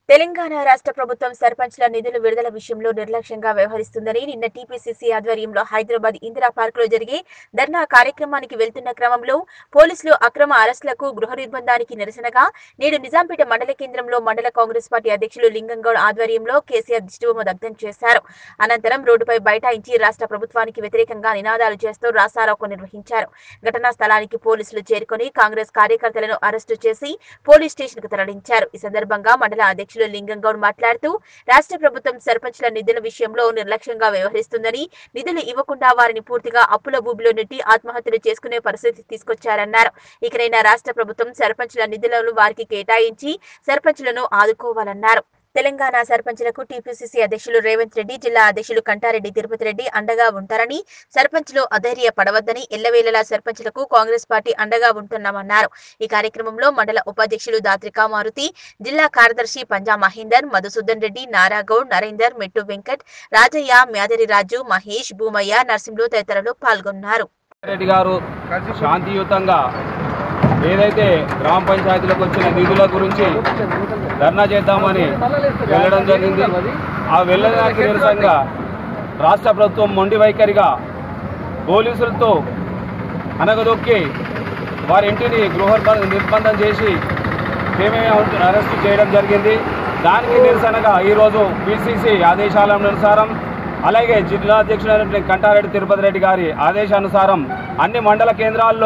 తెలంగాణ రాష్ట్ర ప్రభుత్వం సర్పంచ్ల నిధుల విడుదల విషయంలో నిర్లక్ష్యంగా వ్యవహరిస్తుందని నిన్న టీపీసీసీ ఆధ్వర్యంలో హైదరాబాద్ ఇందిరా పార్క్ లో జరిగే ధర్నా కార్యక్రమానికి వెళ్తున్న క్రమంలో పోలీసులు అక్రమ అరెస్టులకు గృహ నిర్బంధానికి నిరసనగా నేడు నిజాంపేట మండల కేంద్రంలో మండల కాంగ్రెస్ పార్టీ అధ్యక్షులు లింగంగౌడ్ ఆధ్వర్యంలో కేసీఆర్ దిష్టిబొమ్మ దగ్ధం చేశారు అనంతరం రోడ్డుపై బైఠాయించి రాష్ట్ర ప్రభుత్వానికి వ్యతిరేకంగా నినాదాలు చేస్తూ రాస్తారోకో నిర్వహించారు ఘటనా స్థలానికి పోలీసులు చేరుకొని కాంగ్రెస్ కార్యకర్తలను అరెస్టు చేసి పోలీస్ స్టేషన్ కు తరలించారు ఈ సందర్భంగా మండల అధ్యక్షులు లింగంగౌడ్ మాట్లాడుతూ రాష్ట్ర ప్రభుత్వం సర్పంచ్ల నిధుల విషయంలో నిర్లక్ష్యంగా వ్యవహరిస్తుందని నిధులు ఇవ్వకుండా వారిని పూర్తిగా అప్పుల భూమిలో నెట్టి ఆత్మహత్యలు చేసుకునే పరిస్థితి తీసుకొచ్చారన్నారు ఇకనైనా రాష్ట్ర ప్రభుత్వం సర్పంచ్ల నిధులను వారికి కేటాయించి సర్పంచ్లను ఆదుకోవాలన్నారు తెలంగాణ సర్పంచ్లకు టీపీసీసీ అధ్యక్షులు రేవంత్ రెడ్డి జిల్లా అధ్యక్షులు కంటారెడ్డి తిరుపతి రెడ్డి అండగా ఉంటారని సర్పంచ్లు అధైర్య పడవద్దని ఎల్లవేళలా సర్పంచ్లకు కాంగ్రెస్ పార్టీ అండగా ఉంటున్నామన్నారు ఈ కార్యక్రమంలో మండల ఉపాధ్యక్షులు దాత్రికా మారుతి జిల్లా కార్యదర్శి పంజా మహేందర్ మధుసూదన్ రెడ్డి నారాగౌడ్ నరేందర్ మెట్టు వెంకట్ రాజయ్య మ్యాదరి రాజు మహేష్ భూమయ్య నర్సింహులు తదితరులు పాల్గొన్నారు రెడ్డి గారు శాంతియుతంగా ఏదైతే గ్రామ పంచాయతీలకు వచ్చిన నిధుల గురించి ధర్నా చేద్దామని వెళ్ళడం జరిగింది ఆ వెళ్ళడానికి నిరసనగా రాష్ట్ర ప్రభుత్వం మొండి వైఖరిగా పోలీసులతో అనగదొక్కి వారి ఇంటిని గృహ నిర్బంధం చేసి మేమే అరెస్ట్ చేయడం జరిగింది దానికి నిరసనగా ఈరోజు పిసిసి ఆదేశాల అనుసారం అలాగే జిల్లా అధ్యక్షుడైనటువంటి కంటారెడ్డి తిరుపతి రెడ్డి గారి ఆదేశానుసారం అన్ని మండల కేంద్రాల్లో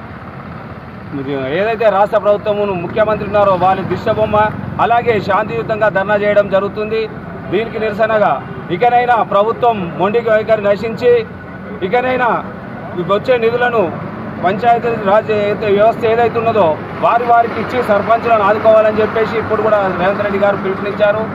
ఏదైతే రాష్ట్ర ప్రభుత్వం ముఖ్యమంత్రి ఉన్నారో వారి దిష్టబొమ్మ అలాగే శాంతియుతంగా ధర్నా చేయడం జరుగుతుంది దీనికి నిరసనగా ఇకనైనా ప్రభుత్వం మొండి వైఖరి నశించి ఇకనైనా వచ్చే నిధులను పంచాయతీ రాజ్ ఏదైతే వ్యవస్థ ఏదైతే ఉన్నదో వారి వారికి ఇచ్చి సర్పంచులను ఆదుకోవాలని చెప్పేసి ఇప్పుడు కూడా రేవంత్ రెడ్డి గారు పిలుపునిచ్చారు